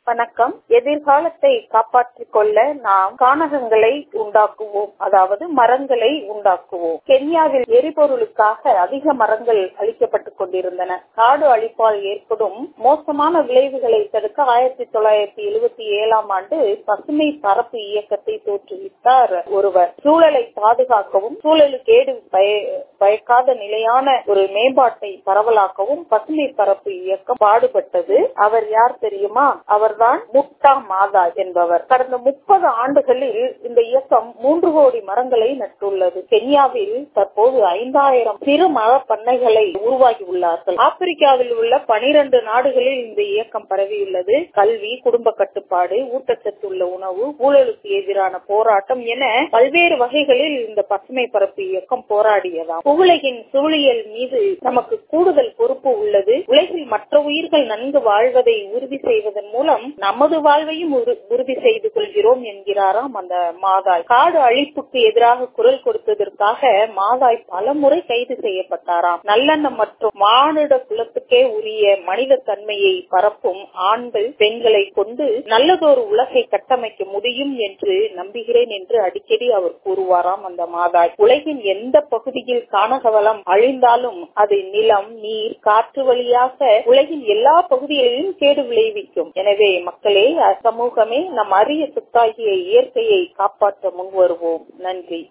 வணக்கம் எதிர்காலத்தை காப்பாற்றிக் கொள்ள நாம் கானகங்களை உண்டாக்குவோம் அதாவது மரங்களை உண்டாக்குவோம் கென்யாவில் எரிபொருளுக்காக அதிக மரங்கள் அழிக்கப்பட்டுக் கொண்டிருந்தன காடு அழிப்பால் ஏற்படும் மோசமான விளைவுகளை தடுக்க ஆயிரத்தி தொள்ளாயிரத்தி எழுபத்தி ஏழாம் ஆண்டு பசுமை பரப்பு இயக்கத்தை தோற்றுவித்தார் ஒருவர் சூழலை பாதுகாக்கவும் சூழலுக்கு கேடு பயக்காத நிலையான ஒரு மேம்பாட்டை பரவலாக்கவும் பசுமை பரப்பு இயக்கம் பாடுபட்டது அவர் யார் தெரியுமா அவர்தான் முக்தா மாதா என்பவர் கடந்த முப்பது ஆண்டுகளில் இந்த இயக்கம் மூன்று கோடி மரங்களை நட்டுள்ளது கென்யாவில் தற்போது ஐந்தாயிரம் சிறு மர பண்ணைகளை உருவாகி உள்ளார்கள் ஆப்பிரிக்காவில் உள்ள பனிரெண்டு நாடுகளில் இந்த இயக்கம் பரவியுள்ளது கல்வி குடும்ப கட்டுப்பாடு ஊட்டச்சத்து உள்ள உணவு ஊழலுக்கு எதிரான போராட்டம் என பல்வேறு வகைகளில் இந்த பசுமை பரப்பு இயக்கம் போராடியதாம் உலகின் சூழியல் மீது நமக்கு கூடுதல் பொறுப்பு உள்ளது உலகில் மற்ற உயிர்கள் நன்கு வாழ்வதை உறுதி செய்வதன் மூலம் நமது வாழ்வையும் உறுதி செய்து கொள்கிறோம் என்கிறாராம் அந்த மாதாய் காடு அழிப்புக்கு எதிராக குரல் கொடுத்ததற்காக மாதாய் பல முறை கைது செய்யப்பட்டாராம் நல்லெண்ணம் மற்றும் மானுட குலத்துக்கே உரிய மனித தன்மையை பரப்பும் ஆண்கள் பெண்களை கொண்டு நல்லதொரு உலகை கட்டமைக்க முடியும் என்று நம்புகிறேன் என்று அடிக்கடி அவர் கூறுவாராம் அந்த மாதாய் உலகின் எந்த பகுதியில் கானகவளம் அழிந்தாலும் அது நிலம் நீர் காற்று வழியாக உலகின் எல்லா பகுதிகளிலும் கேடு விளைவிக்கும் எனவே மக்களே சமூகமே நம் அரிய சொத்தாகிய இயற்கையை காப்பாற்ற முன்வருவோம் நன்றி